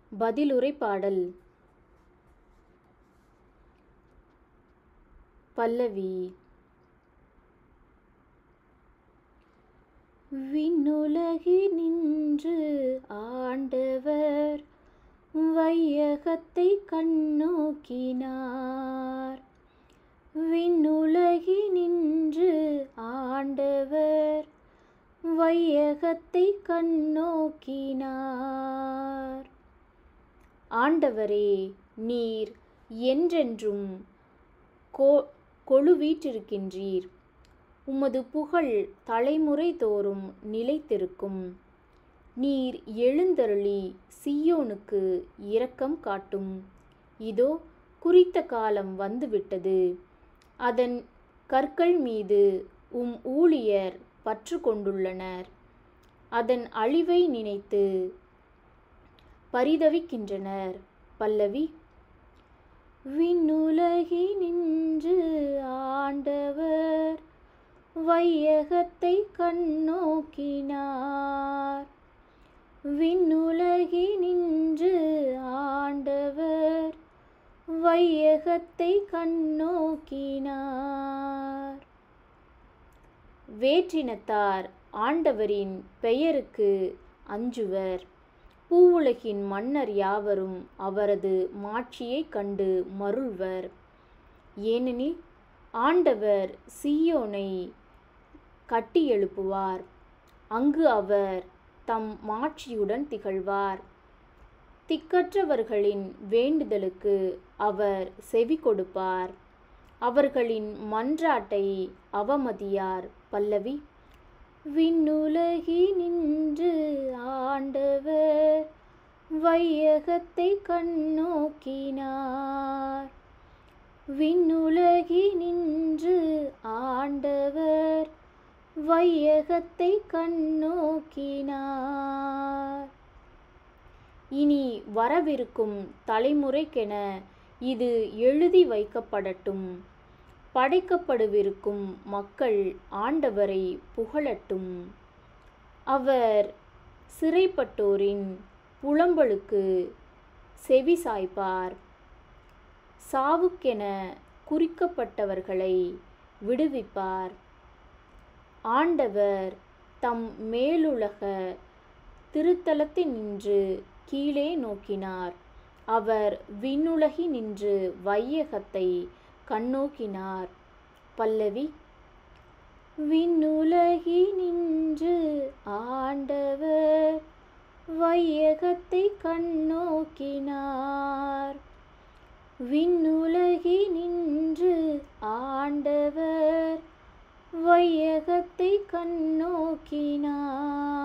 பதிலுரை பாடல் பல்லவி விண்ணுலகினின்று ஆண்டவர் வையகத்தை கண்ணோக்கினார் விண்ணுலகினின்று ஆண்டவர் வையகத்தை கண்ணோக்கினார் ஆண்டவரே நீர் என்றென்றும் கோ கொழுவீற்றிருக்கின்றீர் உமது புகழ் தலைமுறை தோறும் நிலைத்திருக்கும் நீர் எழுந்தருளி சியோனுக்கு இரக்கம் காட்டும் இதோ குறித்த காலம் வந்துவிட்டது அதன் கற்கள் மீது உம் ஊழியர் பற்று கொண்டுள்ளனர் அதன் அழிவை நினைத்து பரிதவிக்கின்றனர் பல்லவி விண்ணுலகினின்று ஆண்டவர் வையகத்தை கண்ணோக்கினார் விண்ணுலகினின்று ஆண்டவர் வையகத்தை கண்ணோக்கினார் வேற்றினத்தார் ஆண்டவரின் பெயருக்கு அஞ்சுவர் பூவுலகின் மன்னர் யாவரும் அவரது மாட்சியைக் கண்டு மருள்வர் ஏனெனில் ஆண்டவர் சீயோனை கட்டி எழுப்புவார் அங்கு அவர் தம் மாட்சியுடன் திகழ்வார் திக்கற்றவர்களின் வேண்டுதலுக்கு அவர் செவி கொடுப்பார் அவர்களின் மன்றாட்டை அவமதியார் பல்லவி விண்ணுலகினின்று ஆண்டவர் வையகத்தை கண்ணோக்கினார் விண்ணுலகினின்று ஆண்டவர் வையகத்தை கண்ணோக்கினார் இனி வரவிருக்கும் தலைமுறைக்கென இது எழுதி வைக்கப்படட்டும் படைக்கப்படுவிருக்கும் மக்கள் ஆண்டவரை புகழட்டும் அவர் சிறைப்பட்டோரின் புலம்பலுக்கு செவி சாய்ப்பார் சாவுக்கென குறிக்கப்பட்டவர்களை விடுவிப்பார் ஆண்டவர் தம் மேலுலக திருத்தலத்தினின்று கீழே நோக்கினார் அவர் விண்ணுலகினின்று வையகத்தை கண்ணோக்கினார் பல்லவி விண்ணுலகினின்று ஆண்டவர் வையகத்தை கண்ணோக்கினார் விண்ணுலகினின்று ஆண்டவர் வையகத்தை கண்ணோக்கினார்